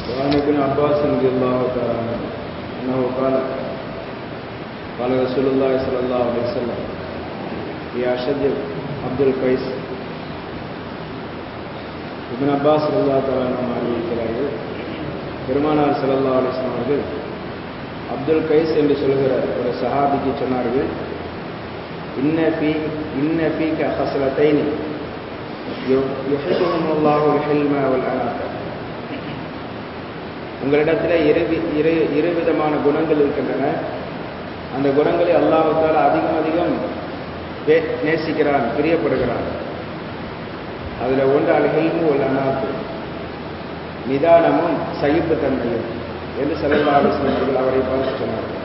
وعن ابن عباس رضي الله تعالى عنه انه قال قال رسول الله صلى الله عليه وسلم يا اشد عبد القيس ibn Abbas ரல்லா தலானம் அறிவிக்கிறார்கள் பெருமானார் சல்லா அலிஸ்லாம் அவர்கள் அப்துல் கைஸ் என்று சொல்கிற ஒரு சஹாபிக்கு சொன்னார்கள் இன்ன ஃபீ இன்ன ஃபீக ஹசலத்தைனி யுஹிபுஹும் அல்லாஹு ஹில்ம வல் அனாத உங்களிடத்தில் இரு இரு இரு விதமான குணங்கள் இருக்கின்றன அந்த குணங்களை அல்லாஹால அதிகம் அதிகம் நேசிக்கிறான் பிரியப்படுகிறான் அதில் ஒன்று அல் ஹில்மு வல் அனாத்து நிதானமும் சகிப்புத்தன்மையும் என்று செல்லல்லா அலிஸ்லாமர்கள் அவரை பார்த்து சொன்னார்கள்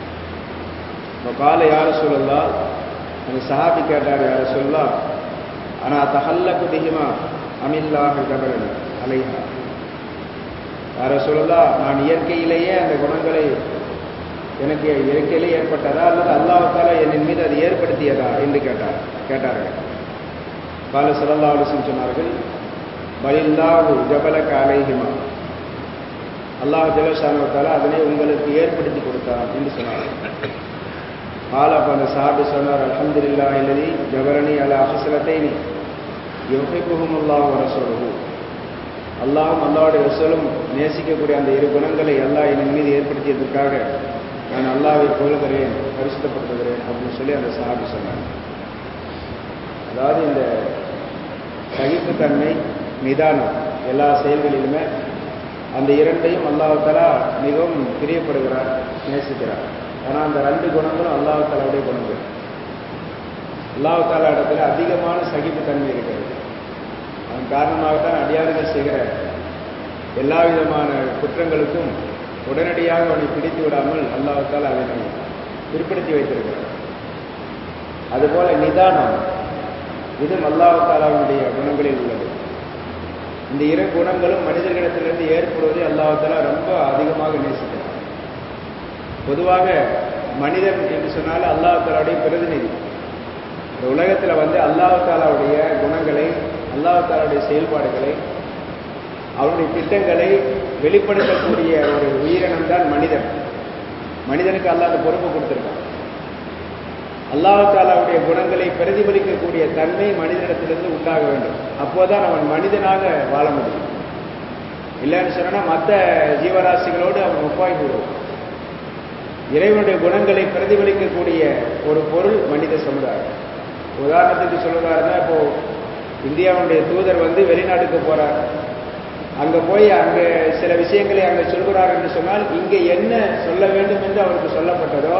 இப்போ காலை யார சொல்லலா அந்த சஹாபி கேட்டார் யார சொல்லா ஆனால் தஹல்ல குதிகிமா அமில்லாக கபரன் அலைஹா யார சொல்லலா நான் இயற்கையிலேயே அந்த குணங்களை எனக்கு இயற்கையிலே ஏற்பட்டதா அல்லது அல்லாஹால என் மீது அது ஏற்படுத்தியதா என்று கேட்டார் கேட்டார்கள் கால சல்லா அலிஸ்லம் சொன்னார்கள் பலில்லாஹு ஜபலக அலைஹிமா அல்லாஹ் ஜலசானவத்தால அதனை உங்களுக்கு ஏற்படுத்தி கொடுத்தான் என்று சொன்னார் ஆலா அந்த சாபி சொன்னார் அலமதுல்லா இல்லதி ஜபரணி அல அஹசலத்தைனி யோகிப்புகும் அல்லாஹ் ரசோலகு அல்லாஹும் அல்லாவுடைய ரசோலும் நேசிக்கக்கூடிய அந்த இரு குணங்களை அல்லாஹ் என் மீது ஏற்படுத்தியதற்காக நான் அல்லாவை புகழ்கிறேன் பரிசுத்தப்படுத்துகிறேன் அப்படின்னு சொல்லி அந்த சாபி சொன்னார் அதாவது இந்த சகிப்புத்தன்மை நிதானம் எல்லா செயல்களிலுமே அந்த இரண்டையும் அல்லாஹாலா மிகவும் பிரியப்படுகிறார் நேசிக்கிறார் ஆனால் அந்த ரெண்டு குணங்களும் அல்லாஹாலாவுடைய குணங்கள் அல்லாஹாலா இடத்துல அதிகமான சகிப்புத்தன்மை இருக்கிறது அதன் காரணமாகத்தான் அடியார்கள் செய்கிற எல்லா விதமான குற்றங்களுக்கும் உடனடியாக அவனை பிடித்து விடாமல் அல்லாஹால அதனை பிற்படுத்தி வைத்திருக்கிறார் அதுபோல நிதானம் இது அல்லாஹாலாவுடைய குணங்களில் உள்ளது இந்த இரு குணங்களும் மனிதர்களிடத்திலிருந்து ஏற்படுவதை அல்லாஹாலா ரொம்ப அதிகமாக நேசிக்கிறார் பொதுவாக மனிதன் என்று சொன்னால் அல்லாஹாலாவுடைய பிரதிநிதி இந்த உலகத்தில் வந்து அல்லாஹாலாவுடைய குணங்களை அல்லாஹாலாவுடைய செயல்பாடுகளை அவருடைய திட்டங்களை வெளிப்படுத்தக்கூடிய ஒரு உயிரினம் தான் மனிதன் மனிதனுக்கு அல்லாத பொறுப்பு கொடுத்திருக்கான் அல்லாஹாலாவுடைய குணங்களை பிரதிபலிக்கக்கூடிய தன்மை மனிதனிடத்திலிருந்து உண்டாக வேண்டும் அப்போதான் அவன் மனிதனாக வாழ முடியும் இல்லைன்னு சொன்னா மற்ற ஜீவராசிகளோடு அவன் ஒப்பாய் போடுவான் இறைவனுடைய குணங்களை பிரதிபலிக்கக்கூடிய ஒரு பொருள் மனித சமுதாயம் உதாரணத்துக்கு சொல்றதா இருந்தா இப்போ இந்தியாவுடைய தூதர் வந்து வெளிநாட்டுக்கு போறார் அங்க போய் அங்க சில விஷயங்களை அங்க சொல்கிறார் என்று சொன்னால் இங்க என்ன சொல்ல வேண்டும் என்று அவருக்கு சொல்லப்பட்டதோ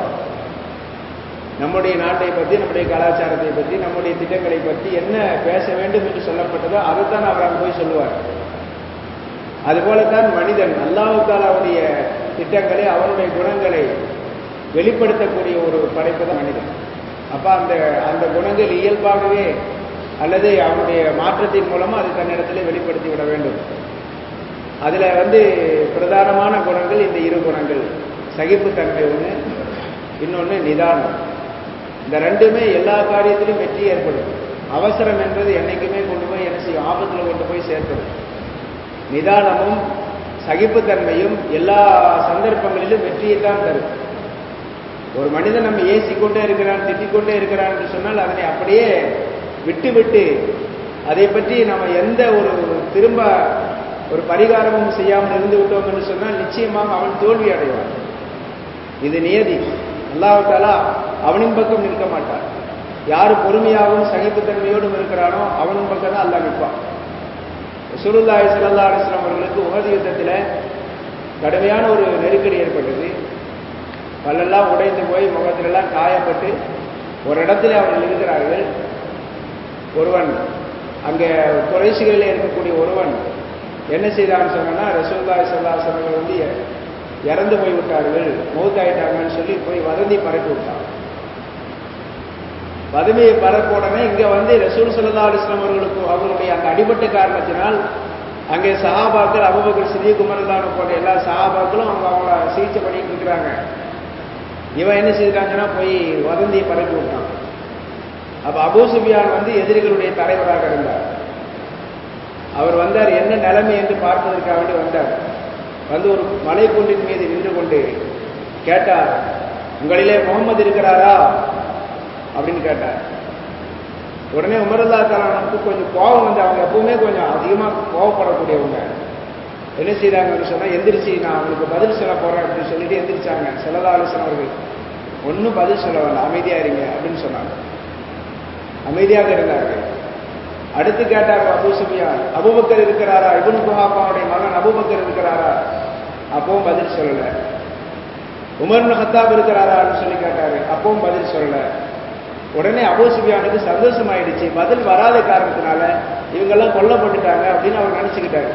நம்முடைய நாட்டை பற்றி நம்முடைய கலாச்சாரத்தை பற்றி நம்முடைய திட்டங்களை பற்றி என்ன பேச வேண்டும் என்று சொல்லப்பட்டதோ அதைத்தான் அவர் அங்கே போய் சொல்லுவார் அதுபோலத்தான் மனிதன் அல்லாவுக்காலாவுடைய திட்டங்களை அவருடைய குணங்களை வெளிப்படுத்தக்கூடிய ஒரு படைப்பு தான் மனிதன் அப்ப அந்த அந்த குணங்கள் இயல்பாகவே அல்லது அவனுடைய மாற்றத்தின் மூலமா அது தன்னிடத்திலே வெளிப்படுத்தி விட வேண்டும் அதுல வந்து பிரதானமான குணங்கள் இந்த இரு குணங்கள் சகிப்புத்தன்மை ஒன்று இன்னொன்று நிதானம் இந்த ரெண்டுமே எல்லா காரியத்திலும் வெற்றி ஏற்படும் அவசரம் என்பது என்னைக்குமே கொண்டு போய் என்ன செய்யும் ஆபத்தில் கொண்டு போய் சேர்த்தது நிதானமும் சகிப்புத்தன்மையும் எல்லா சந்தர்ப்பங்களிலும் வெற்றியை தான் தரும் ஒரு மனிதன் நம்ம ஏசிக்கொண்டே இருக்கிறான் திட்டிக்கொண்டே இருக்கிறான் என்று சொன்னால் அதனை அப்படியே விட்டு விட்டு அதை பற்றி நம்ம எந்த ஒரு திரும்ப ஒரு பரிகாரமும் செய்யாமல் இருந்து விட்டோம் என்று சொன்னால் நிச்சயமாக அவன் தோல்வி அடைவான் இது நியதி அல்லாவிட்டாலா அவனின் பக்கம் நிற்க மாட்டான் யார் பொறுமையாகவும் சகிப்புத்தன்மையோடும் இருக்கிறானோ அவனின் பக்கம் தான் அல்லா நிற்பான் சுருல்லாய் சல்லா அலிஸ்லாம் அவர்களுக்கு உகதி யுத்தத்தில் கடுமையான ஒரு நெருக்கடி ஏற்பட்டது பல்லெல்லாம் உடைந்து போய் முகத்திலெல்லாம் காயப்பட்டு ஒரு இடத்துல அவர்கள் இருக்கிறார்கள் ஒருவன் அங்கே குறைசிகளில் இருக்கக்கூடிய ஒருவன் என்ன செய்தான்னு சொன்னா ரசூல்லாய் சல்லா அவர்கள் வந்து இறந்து போய் விட்டார்கள் மௌத்தாயிட்டாங்கன்னு சொல்லி போய் வதந்தி பரப்பி விட்டான் வதந்தியை பரப்ப உடனே இங்க வந்து ரசூல் சல்லா அலிஸ்லாம் அவர்களுக்கு அவர்களுடைய அந்த அடிபட்ட காரணத்தினால் அங்கே சஹாபாக்கள் அபுபக்கர் சிறிய குமரதான போன்ற எல்லா சஹாபாக்களும் அவங்க அவங்கள சிகிச்சை பண்ணிட்டு இருக்கிறாங்க இவன் என்ன செய்தாங்கன்னா போய் வதந்தியை பரப்பி விட்டான் அப்ப அபூ சுபியான் வந்து எதிரிகளுடைய தலைவராக இருந்தார் அவர் வந்தார் என்ன நிலைமை என்று பார்ப்பதற்காக வேண்டி வந்தார் வந்து ஒரு மலை குன்றின் மீது நின்று கொண்டு கேட்டார் உங்களிலே முகமது இருக்கிறாரா அப்படின்னு கேட்டார் உடனே உமரல்லா தலானுக்கு கொஞ்சம் கோபம் வந்து அவங்க எப்பவுமே கொஞ்சம் அதிகமாக கோவப்படக்கூடியவங்க என்ன செய்தாங்கன்னு சொன்னா எந்திரிச்சு நான் அவங்களுக்கு பதில் சொல்ல போறேன் அப்படின்னு சொல்லிட்டு எந்திரிச்சாங்க செல்லதா ஆலோசனை அவர்கள் ஒன்றும் பதில் சொல்ல வேண்டாம் அமைதியா இருங்க அப்படின்னு சொன்னாங்க அமைதியாக இருந்தார்கள் அடுத்து கேட்டாங்க அபு சுபியான் அபுபக்கர் இருக்கிறாரா இபுன் குஹாபாவுடைய மகன் அபுபக்கர் இருக்கிறாரா அப்பவும் பதில் சொல்லல உமர்னு ஹத்தாப் இருக்கிறாரான்னு சொல்லி கேட்டாரு அப்பவும் பதில் சொல்லல உடனே அபு சுபியானுக்கு சந்தோஷமாயிடுச்சு பதில் வராத காரணத்தினால இவங்கெல்லாம் கொல்லப்பட்டுட்டாங்க அப்படின்னு அவர் நினைச்சுக்கிட்டாரு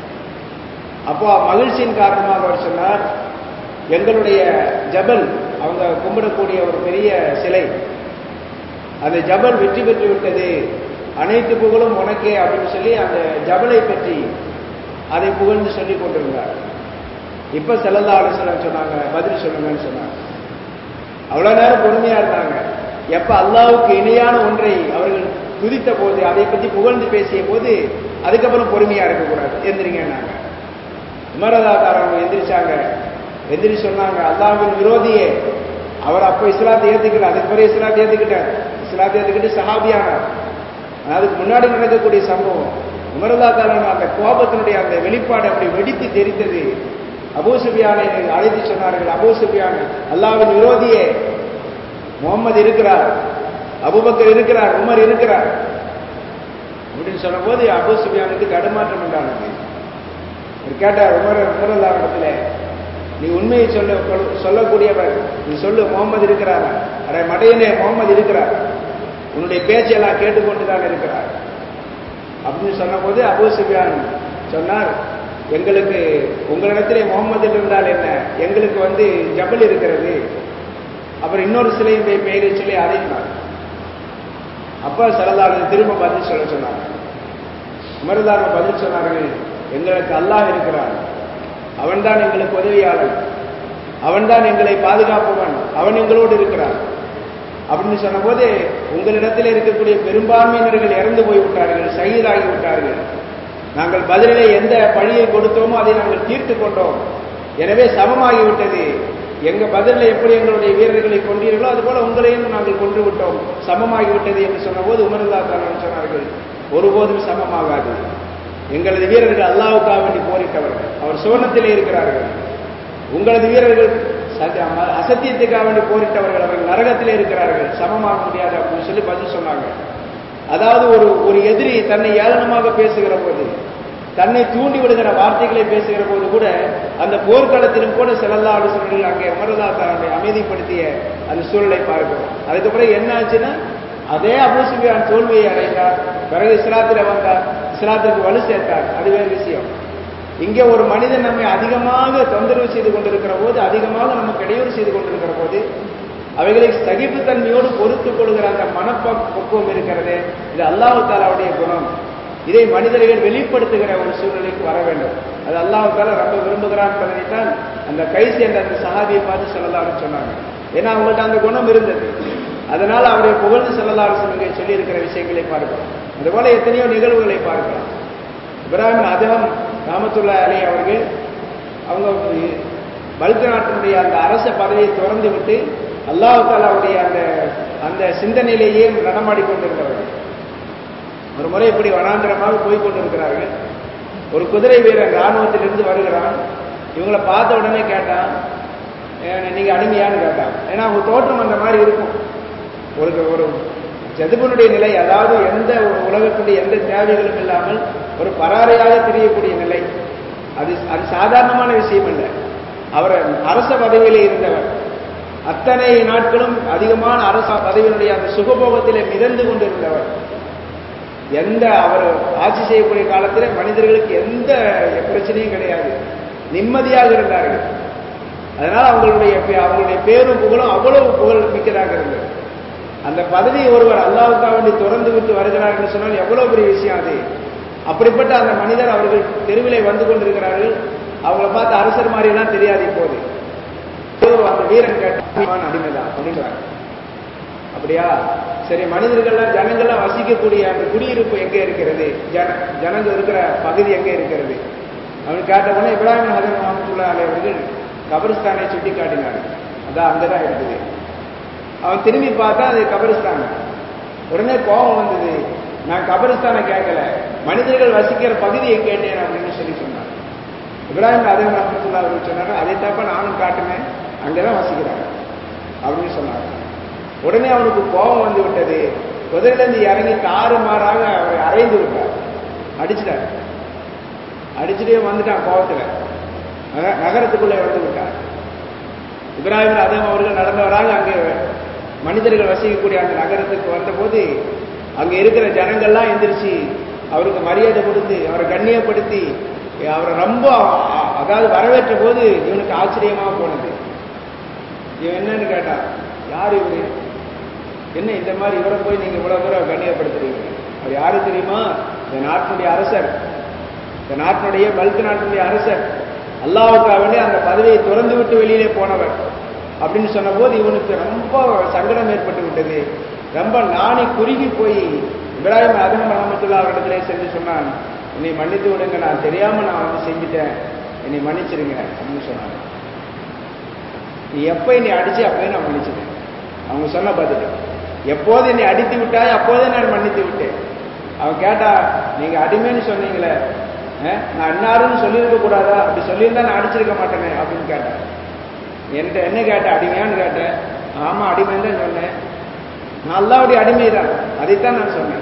அப்போ மகிழ்ச்சியின் காரணமாக அவர் சொன்னார் எங்களுடைய ஜபல் அவங்க கும்பிடக்கூடிய ஒரு பெரிய சிலை அந்த ஜபல் வெற்றி பெற்று விட்டது அனைத்து புகழும் உனக்கே அப்படின்னு சொல்லி அந்த ஜபலை பற்றி அதை புகழ்ந்து சொல்லி கொண்டிருந்தார் இப்ப செல்லல்லா ஆலோசனை சொன்னாங்க பதில் சொல்லுங்கன்னு சொன்னாங்க அவ்வளவு நேரம் பொறுமையா இருந்தாங்க எப்ப அல்லாவுக்கு இணையான ஒன்றை அவர்கள் துதித்த போது அதை பற்றி புகழ்ந்து பேசிய போது அதுக்கப்புறம் பொறுமையா இருக்கக்கூடாது எந்திரிங்கன்னாங்க விமரதாக்காரவங்க எந்திரிச்சாங்க எந்திரி சொன்னாங்க அல்லாவின் விரோதியே அவர் அப்ப இஸ்லாத்தை ஏத்துக்கல அதுக்கு பிறகு இஸ்லாத்தை ஏத்துக்கிட்டார் இஸ்லாத்தை ஏத்துக்கிட்டு சஹாபியானார் அதுக்கு முன்னாடி நடக்கக்கூடிய சம்பவம் உமரதா தாலான அந்த கோபத்தினுடைய அந்த வெளிப்பாடு அப்படி வெடித்து தெரித்தது அபூ சுபியானை அழைத்து சொன்னார்கள் அபூ சுபியான் அல்லாவின் விரோதியே முகமது இருக்கிறார் அபுபக்கர் இருக்கிறார் உமர் இருக்கிறார் அப்படின்னு சொன்ன போது அபூ சுபியானுக்கு தடுமாற்றம் உண்டானது அவர் கேட்டார் உமர் உமரல்லா இடத்துல நீ உண்மையை சொல்ல சொல்லக்கூடியவர் நீ சொல்லு முகமது இருக்கிறாரா அட மடையனே முகமது இருக்கிறார் உன்னுடைய பேச்செல்லாம் கேட்டுக்கொண்டுதான் இருக்கிறார் அப்படின்னு சொன்னபோது அபூ சுபியான் சொன்னார் எங்களுக்கு உங்களிடத்திலே முகமது இருந்தால் என்ன எங்களுக்கு வந்து ஜபல் இருக்கிறது அப்புறம் இன்னொரு சிலையும் போய் பெயரை சொல்லி அதையினார் அப்ப சரதாரன் திரும்ப பதில் சொல்ல சொன்னாங்க உமர்தாரன் பதில் சொன்னார்கள் எங்களுக்கு அல்லாஹ் இருக்கிறான் அவன்தான் எங்களுக்கு உதவியாளன் அவன்தான் எங்களை பாதுகாப்பவன் அவன் எங்களோடு இருக்கிறான் அப்படின்னு சொன்னபோது உங்களிடத்தில் இருக்கக்கூடிய பெரும்பான்மையினர்கள் இறந்து போய் விட்டார்கள் சகிதாகி விட்டார்கள் நாங்கள் பதிலிலே எந்த பழியை கொடுத்தோமோ அதை நாங்கள் தீர்த்து கொண்டோம் எனவே சமமாகிவிட்டது எங்க பதிலில் எப்படி எங்களுடைய வீரர்களை கொண்டீர்களோ அதுபோல உங்களையும் நாங்கள் கொன்று விட்டோம் சமமாகிவிட்டது என்று சொன்னபோது உமர்லா தான் சொன்னார்கள் ஒருபோதும் சமமாகாது எங்களது வீரர்கள் அல்லாவுக்காக வேண்டி போரிட்டவர்கள் அவர் சுவர்ணத்திலே இருக்கிறார்கள் உங்களது வீரர்கள் அசத்தியத்துக்காக வேண்டி போரிட்டவர்கள் அவர்கள் நரகத்திலே இருக்கிறார்கள் சமமாக முடியாது அப்படின்னு சொல்லி பதில் சொன்னாங்க அதாவது ஒரு ஒரு எதிரி தன்னை ஏளனமாக பேசுகிற போது தன்னை தூண்டி விடுகிற வார்த்தைகளை பேசுகிற போது கூட அந்த போர்க்களத்திலும் கூட செல்லல்லா ஆலோசனைகள் அங்கே அமரதா தன்னை அமைதிப்படுத்திய அந்த சூழலை பார்க்கிறோம் அதுக்கப்புறம் என்ன ஆச்சுன்னா அதே அபூசுபியான் தோல்வியை அடைந்தார் பிறகு இஸ்லாத்தில் வந்தார் இஸ்லாத்திற்கு வலு சேர்த்தார் அது வேறு விஷயம் இங்கே ஒரு மனிதன் நம்மை அதிகமாக தொந்தரவு செய்து கொண்டிருக்கிற போது அதிகமாக நமக்கு இடையூறு செய்து கொண்டிருக்கிற போது அவைகளை சகிப்புத்தன்மையோடு பொறுத்துக் கொள்கிற அந்த மனப்பக்குவம் இருக்கிறது இது அல்லாஹு தாலாவுடைய குணம் இதை மனிதர்கள் வெளிப்படுத்துகிற ஒரு சூழ்நிலைக்கு வர வேண்டும் அது அல்லாஹு தாலா ரொம்ப விரும்புகிறான் என்பதைத்தான் அந்த கைசி என்ற அந்த சஹாபியை பார்த்து சொல்லலாம்னு சொன்னாங்க ஏன்னா அவங்கள்ட்ட அந்த குணம் இருந்தது அதனால அவரை புகழ்ந்து செல்லலாறு சொல்லுங்க சொல்லி இருக்கிற விஷயங்களை பார்க்கலாம் அதுபோல எத்தனையோ நிகழ்வுகளை பார்க்கலாம் இப்ராஹிம் அதகம் ராமத்துல்லா அலி அவர்கள் அவங்க பல்க நாட்டினுடைய அந்த அரச பதவியை திறந்து விட்டு அல்லாஹு தாலாவுடைய அந்த அந்த சிந்தனையிலேயே நடமாடி கொண்டிருந்தவர்கள் ஒரு முறை இப்படி வனாந்திரமாக போய் கொண்டிருக்கிறார்கள் ஒரு குதிரை வீரன் ராணுவத்திலிருந்து வருகிறான் இவங்களை பார்த்த உடனே கேட்டான் நீங்க அடிமையான்னு கேட்டான் ஏன்னா அவங்க தோற்றம் அந்த மாதிரி இருக்கும் ஒரு ஒரு ஜதுபனுடைய நிலை அதாவது எந்த ஒரு உலகத்துடைய எந்த தேவைகளும் இல்லாமல் ஒரு பராறையாக தெரியக்கூடிய நிலை அது அது சாதாரணமான விஷயம் அல்ல அவர் அரச பதவியிலே இருந்தவர் அத்தனை நாட்களும் அதிகமான அரச பதவியினுடைய அந்த சுகபோகத்திலே மிதந்து கொண்டிருந்தவர் எந்த அவர் ஆட்சி செய்யக்கூடிய காலத்தில் மனிதர்களுக்கு எந்த பிரச்சனையும் கிடையாது நிம்மதியாக இருந்தார்கள் அதனால அவங்களுடைய அவங்களுடைய பேரும் புகழும் அவ்வளவு புகழ் மிக்கதாக இருந்தது அந்த பதவியை ஒருவர் அல்லாவுக்காக வேண்டி திறந்து விட்டு வருகிறார் என்று சொன்னால் எவ்வளவு பெரிய விஷயம் அது அப்படிப்பட்ட அந்த மனிதர் அவர்கள் தெருவிலே வந்து கொண்டிருக்கிறார்கள் அவங்கள பார்த்து அரசர் மாதிரி எல்லாம் தெரியாது இப்போது அந்த வீரன் கேட்டான் அடிமைதான் அப்படிங்கிறாங்க அப்படியா சரி மனிதர்கள்லாம் ஜனங்கள்லாம் வசிக்கக்கூடிய அந்த குடியிருப்பு எங்கே இருக்கிறது ஜன ஜனங்க இருக்கிற பகுதி எங்கே இருக்கிறது அவன் கேட்ட உடனே இப்ராஹிம் ஹசன் ரஹமத்துல்லா அலை அவர்கள் கபரிஸ்தானை சுட்டி காட்டினார் அதான் அங்கதான் இருக்குது அவன் திரும்பி பார்த்தா அது கபரிஸ்தான் உடனே கோபம் வந்தது நான் கபரிஸ்தானை கேட்கல மனிதர்கள் வசிக்கிற பகுதியை கேட்டேன் அப்படின்னு சொல்லி சொன்னார் இப்ராஹிம் அதே ரஹமத்துல்லா அவர்கள் சொன்னாங்க அதை தப்ப நானும் காட்டுனேன் அங்கதான் வசிக்கிறாங்க அப்படின்னு சொன்னாங்க உடனே அவனுக்கு கோபம் வந்து விட்டது குதிரையிலிருந்து இறங்கி தாறுமாறாக அவரை அரைந்து விட்டார் அடிச்சிட்டார் அடிச்சுட்டே வந்துட்டான் கோபத்துல நக- நகரத்துக்குள்ளே வந்து விட்டார் இப்ராஹிம் அதம் அவர்கள் நடந்தவராக அங்கே மனிதர்கள் வசிக்கக்கூடிய அந்த நகரத்துக்கு வந்தபோது அங்க இருக்கிற ஜனங்கள்லாம் எந்திரிச்சு அவருக்கு மரியாதை கொடுத்து அவரை கண்ணியப்படுத்தி அவரை ரொம்ப அ- அதாவது வரவேற்ற போது இவனுக்கு ஆச்சரியமா போனது இவன் என்னன்னு கேட்டான் யார் இவரு என்ன இந்த மாதிரி இவரை போய் நீங்க இவ்வளவு தூரம் கண்ணியப்படுத்துறீங்க அவர் யாரு தெரியுமா இந்த நாட்டினுடைய அரசர் இந்த நாட்டினுடைய பல்க் நாட்டினுடைய அரசர் அல்லாவுக்காக வேண்டி அந்த பதவியை திறந்து விட்டு வெளியிலே போனவர் அப்படின்னு சொன்னபோது இவனுக்கு ரொம்ப சங்கடம் ஏற்பட்டு விட்டது ரொம்ப நாணி குறுகி போய் இப்ராஹிம் அதம் ரஹமத்துல்லா அவரிடத்திலே சென்று சொன்னான் என்னை மன்னித்து விடுங்க நான் தெரியாம நான் வந்து செஞ்சுட்டேன் என்னை மன்னிச்சிருங்க அப்படின்னு சொன்னாங்க நீ எப்ப என்னை அடிச்சு அப்பவே நான் மன்னிச்சிட்டேன் அவங்க சொன்ன பதில் எப்போது என்னை அடித்து விட்டாய் அப்போதே நான் மன்னித்து விட்டேன் அவன் கேட்டா நீங்க அடிமைன்னு சொன்னீங்களே அஹ், நான் இன்னாருன்னு சொல்லியிருக்க கூடாதா அப்படி சொல்லியிருந்தா நான் அடிச்சிருக்க மாட்டேனே அப்படின்னு கேட்டான் என்கிட்ட என்ன கேட்ட அடிமையான்னு கேட்டேன் ஆமா அடிமைன்னு தான் சொன்னேன் நான் அல்லாவுடைய அடிமை தான் அதைத்தான் நான் சொன்னேன்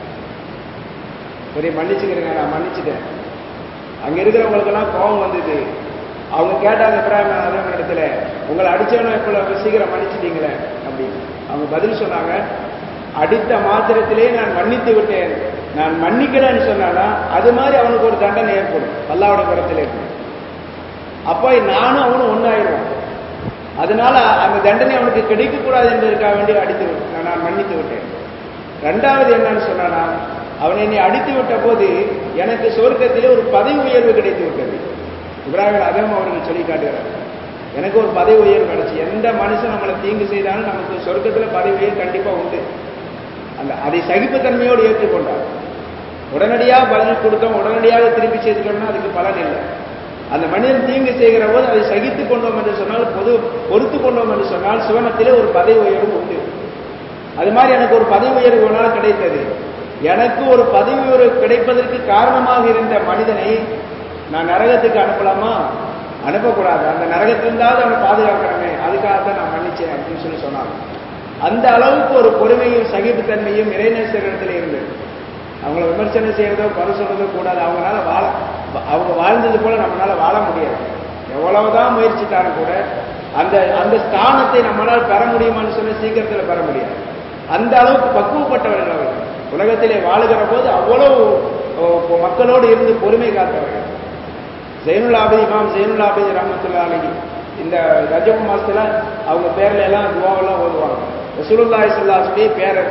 சரி மன்னிச்சுக்கிறேங்க நான் மன்னிச்சுட்டேன் அங்க இருக்கிறவங்களுக்கெல்லாம் கோபம் வந்தது அவங்க கேட்டாங்க இப்ராஹிம் அதே இடத்துல உங்களை அடிச்சவன இப்ப சீக்கிரம் மன்னிச்சிட்டீங்களே அப்படின்னு அவங்க பதில் சொன்னாங்க அடித்த மாத்திரத்திலே நான் மன்னித்து விட்டேன் நான் மன்னிக்கலன்னு சொன்னானா அது மாதிரி அவனுக்கு ஒரு தண்டனை ஏற்படும் அல்லாவுடைய புறத்தில் ஏற்படும் அப்போ நானும் அவனும் ஒன்னாயிடுவோம் அதனால அந்த தண்டனை அவனுக்கு கிடைக்கக்கூடாது என்பதற்காக வேண்டி அடித்து விட்டேன் நான் மன்னித்து விட்டேன் ரெண்டாவது என்னன்னு சொன்னானா அவன் என்னை அடித்து விட்ட போது எனக்கு சொர்க்கத்திலே ஒரு பதவி உயர்வு கிடைத்து விட்டது இப்ராஹிம் அதம் அவர்கள் சொல்லி காட்டுகிறார் எனக்கு ஒரு பதவி உயர்வு கிடைச்சு எந்த மனுஷன் நம்மளை தீங்கு செய்தாலும் நமக்கு சொர்க்கத்துல பதவி உயர்வு கண்டிப்பா உண்டு அந்த அதை சகிப்புத்தன்மையோடு ஏற்றுக்கொண்டார் உடனடியாக பதில் கொடுத்தோம் உடனடியாக திருப்பி செய்துட்டோம்னா அதுக்கு பலன் இல்லை அந்த மனிதன் தீங்கு செய்கிற போது அதை சகித்துக் கொண்டோம் என்று சொன்னால் பொது பொறுத்து கொண்டோம் என்று சொன்னால் சிவனத்திலே ஒரு பதவி உயர்வு உண்டு அது மாதிரி எனக்கு ஒரு பதவி உயர்வு ஒரு நாள் கிடைத்தது எனக்கு ஒரு பதவி உயர்வு கிடைப்பதற்கு காரணமாக இருந்த மனிதனை நான் நரகத்துக்கு அனுப்பலாமா அனுப்பக்கூடாது அந்த நரகத்திலிருந்தாவது அவனை பாதுகாக்கிறமே அதுக்காகத்தான் நான் மன்னிச்சேன் அப்படின்னு சொல்லி சொன்னாங்க அந்த அளவுக்கு ஒரு பொறுமையும் சகிப்புத்தன்மையும் இறைநேசரிடத்தில் இருந்தது அவங்கள விமர்சனம் செய்யறதோ குறை சொல்றதோ கூடாது அவங்களால வாழ அவங்க வாழ்ந்தது போல நம்மளால வாழ முடியாது எவ்வளவுதான் முயற்சித்தாலும் கூட அந்த அந்த ஸ்தானத்தை நம்மளால் பெற முடியுமான்னு சொல்லி சீக்கிரத்தில் பெற முடியாது அந்த அளவுக்கு பக்குவப்பட்டவர்கள் அவர்கள் உலகத்திலே வாழுகிற போது அவ்வளவு ஓ, மக்களோடு இருந்து பொறுமை காத்தவர்கள் ஜெயினுல் ஆபித் இமாம் ஜெயினுல் ஆபித் ரஹமத்துல்லா அலி இந்த ரஜப் மாசத்துல அவங்க பேர்ல எல்லாம் துவாவெல்லாம் ஓதுவாங்க ரசூலுல்லாஹி ஸல்லல்லாஹு பேரர்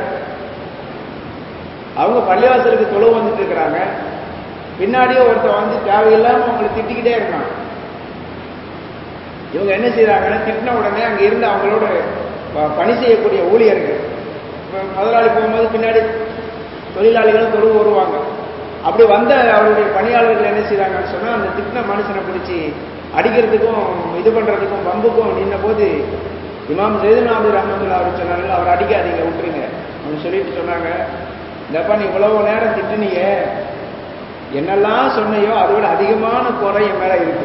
அவங்க பள்ளிவாசலுக்கு தொழுவு வந்துட்டு இருக்கிறாங்க பின்னாடியே ஒருத்தன் வந்து தேவையில்லாம அவங்களை திட்டிக்கிட்டே இருக்கான் இவங்க என்ன செய்றாங்கன்னா திட்டின உடனே அங்க இருந்து அவங்களோட ப- பணி செய்யக்கூடிய ஊழியர்கள் இப்ப முதலாளி போகும்போது பின்னாடி தொழிலாளிகளும் தொழுவு வருவாங்க அப்படி வந்த அவருடைய பணியாளர்கள் என்ன செய்றாங்கன்னு சொன்னா அந்த திட்டின மனுஷனை பிடிச்சி அடிக்கிறதுக்கும் இது பண்றதுக்கும் பம்புக்கும் நின்ன போது இமாம் ஜெயதுநாபி ரஹமத்துல்லா அவர் சொன்னாங்க அவர் அடிக்காதீங்க விட்டுருங்க அப்படின்னு சொல்லிட்டு சொன்னாங்க இந்தப்பா நீ இவ்வளவு நேரம் திட்டுனீங்க என்னெல்லாம் சொன்னையோ அதை விட அதிகமான குறை என் மேல இருக்கு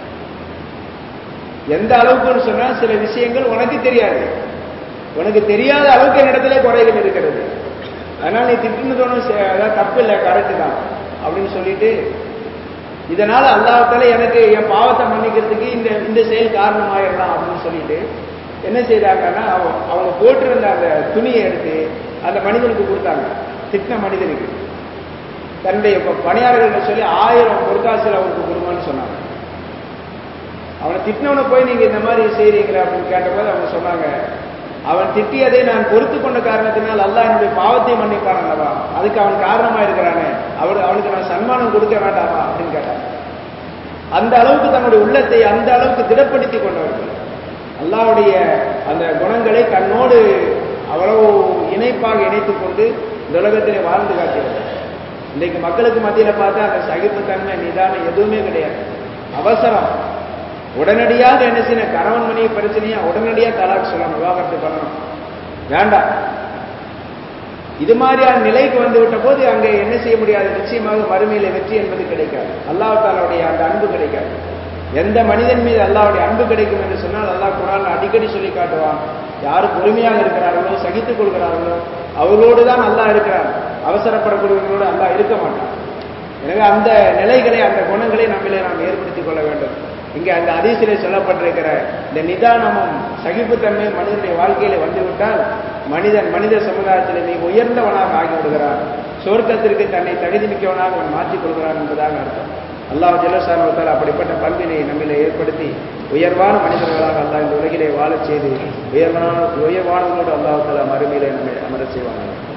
எந்த அளவுக்குன்னு சொன்னா சில விஷயங்கள் உனக்கு தெரியாது உனக்கு தெரியாத அளவுக்கு என்னிடத்துல குறைகள் இருக்கிறது அதனால நீ திட்டுனது ஒன்றும் ச- அதாவது தப்பு இல்லை கரெக்டு தான் அப்படின்னு சொல்லிட்டு இதனால அல்லாஹால எனக்கு என் பாவத்தை மன்னிக்கிறதுக்கு இந்த இந்த செயல் காரணமாயிடலாம் அப்படின்னு சொல்லிட்டு என்ன செய்றாங்கன்னா அவங்க அவங்க போட்டிருந்த அந்த துணியை எடுத்து அந்த மனிதனுக்கு கொடுத்தாங்க திட்டின மனிதனுக்கு தன்னுடைய ப- பணியாளர்கள் சொல்லி ஆயிரம் பொற்காசில் அவருக்கு கொடுங்கன்னு சொன்னாங்க அவனை திட்டினவனை போய் நீங்க இந்த மாதிரி செய்றீங்களே அப்படின்னு கேட்டபோது அவங்க சொன்னாங்க அவன் திட்டியதை நான் பொறுத்து கொண்ட காரணத்தினால் அல்லாஹ் என்னுடைய பாவத்தை மன்னிப்பான் அல்லவா அதுக்கு அவன் காரணமா இருக்கிறானே அவர் அவனுக்கு நான் சன்மானம் கொடுக்க வேண்டாமா அப்படின்னு கேட்டான் அந்த அளவுக்கு தன்னுடைய உள்ளத்தை அந்த அளவுக்கு திடப்படுத்தி கொண்டவர்கள் அல்லாஹ்வுடைய அந்த குணங்களை தன்னோடு அவ்வளவு இணைப்பாக இணைத்துக் கொண்டு இந்த உலகத்திலே வாழ்ந்து காட்டியவர்கள் இன்னைக்கு மக்களுக்கு மத்தியில பார்த்தா அந்த சகிப்புத்தன்மை நிதானம் எதுவுமே கிடையாது அவசரம் உடனடியாக என்ன செய்யணும் கணவன் மனைவி பிரச்சனையா உடனடியாக தலாக் சொல்லணும் விவாகரத்து பண்ணணும் வேண்டாம் இது மாதிரியான நிலைக்கு வந்து விட்ட போது அங்கே என்ன செய்ய முடியாது நிச்சயமாக மறுமையில வெற்றி என்பது கிடைக்காது அல்லாஹாலுடைய அந்த அன்பு கிடைக்காது எந்த மனிதன் மீது அல்லாவுடைய அன்பு கிடைக்கும் என்று சொன்னால் அல்லாஹ் குரான் அடிக்கடி சொல்லி காட்டுவான் யாரு பொறுமையாக இருக்கிறார்களோ சகித்துக் கொள்கிறார்களோ அவர்களோடு தான் அல்லாஹ் இருக்கிறார் அவசரப்படக்கூடியவர்களோடு அல்லாஹ் இருக்க மாட்டான் எனவே அந்த நிலைகளை அந்த குணங்களை நம்மளே நாம் ஏற்படுத்திக் கொள்ள வேண்டும் இங்கே அந்த அதிசிலே சொல்லப்பட்டிருக்கிற இந்த நிதானமும் சகிப்புத்தன்மையும் மனிதனுடைய வாழ்க்கையில வந்துவிட்டால் மனிதன் மனித சமுதாயத்தில் மிக உயர்ந்தவனாக ஆகிவிடுகிறான் சொர்க்கத்திற்கு தன்னை தகுதி மிக்கவனாக அவன் மாற்றிக் கொள்கிறான் என்பதாக அர்த்தம் அல்லாஹ் ஜல்லசானவத்தால் அப்படிப்பட்ட பண்பினை நம்மிலே ஏற்படுத்தி உயர்வான மனிதர்களாக அல்லாஹ் இந்த உலகிலே வாழச் செய்து உயர்வான உயர்வானவர்களோடு அல்லாஹால மறுமையிலே நம்மை அமர செய்வாங்க